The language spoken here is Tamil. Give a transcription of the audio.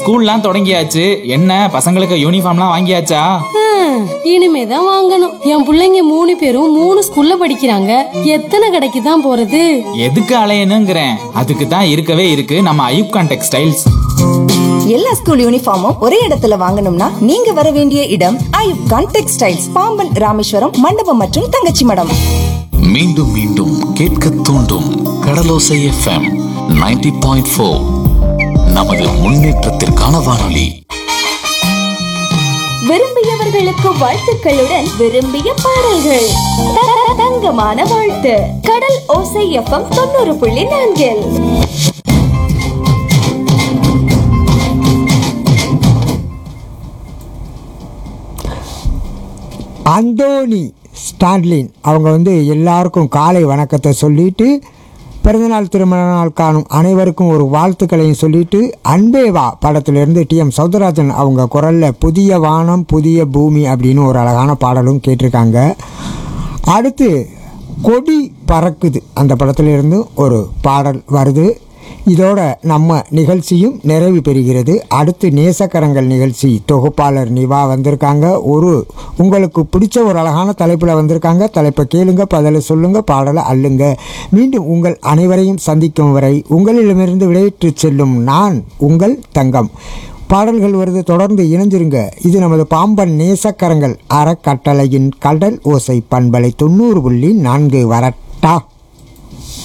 ஸ்கூல்லாம் தொடங்கியாச்சு என்ன பசங்களுக்கு யூனிஃபார்ம்லாம் வாங்கியாச்சா ஹம், இனிமேதான் வாங்கணும் என் புள்ளைங்க மூணு பேரும் மூணு ஸ்கூல்ல படிக்கிறாங்க எத்தனை கடைக்கு தான் போறது எதுக்கு அலையணுங்கிறேன் அதுக்கு தான் இருக்கவே இருக்கு நம்ம ஐயூப்கான் டெக்ஸ்டைல்ஸ் எல்லா ஸ்கூல் யூனிஃபார்மும் ஒரே இடத்துல வாங்கணும்னா நீங்க வர வேண்டிய இடம் ஐயூப் கான் டெக்ஸ்டைல்ஸ் பாம்பன் ராமேஸ்வரம் மண்டபம் மற்றும் தங்கச்சி மடம் மீண்டும் மீண்டும் கேட்க தூண்டும் கடலோசை எஃப்எம் 90.4 பாயிண்ட் ஃபோர் நமது முன்னேற்றத்திற்கான வானொலி விரும்பியவர்களுக்கு வாழ்த்துக்களுடன் விரும்பிய பாடல்கள் த- தங்கமான வாழ்த்து கடல் ஓசை எஃப்எம் தொண்ணூறு புள்ளி நான்கில் அந்தோனி ஸ்டான்லின் அவங்க வந்து எல்லாருக்கும் காலை வணக்கத்தை சொல்லிட்டு பிறந்தநாள் திருமண நாள் காணும் அனைவருக்கும் ஒரு வாழ்த்துக்களையும் சொல்லிட்டு அன்பேவா படத்திலிருந்து டி எம் சௌந்தரராஜன் அவங்க குரலில் புதிய வானம் புதிய பூமி அப்படின்னு ஒரு அழகான பாடலும் கேட்டிருக்காங்க அடுத்து கொடி பறக்குது அந்த படத்திலிருந்து ஒரு பாடல் வருது இதோட நம்ம நிகழ்ச்சியும் நிறைவு பெறுகிறது அடுத்து நேசக்கரங்கள் நிகழ்ச்சி தொகுப்பாளர் நிவா வந்திருக்காங்க ஒரு உங்களுக்கு பிடிச்ச ஒரு அழகான தலைப்பில் வந்திருக்காங்க தலைப்பை கேளுங்க பதில சொல்லுங்க பாடலை அள்ளுங்க மீண்டும் உங்கள் அனைவரையும் சந்திக்கும் வரை உங்களிடமிருந்து விடையேற்று செல்லும் நான் உங்கள் தங்கம் பாடல்கள் வருது தொடர்ந்து இணைஞ்சிருங்க இது நமது பாம்பன் நேசக்கரங்கள் அறக்கட்டளையின் கடல் ஓசை பண்பலை தொண்ணூறு புள்ளி நான்கு வரட்டா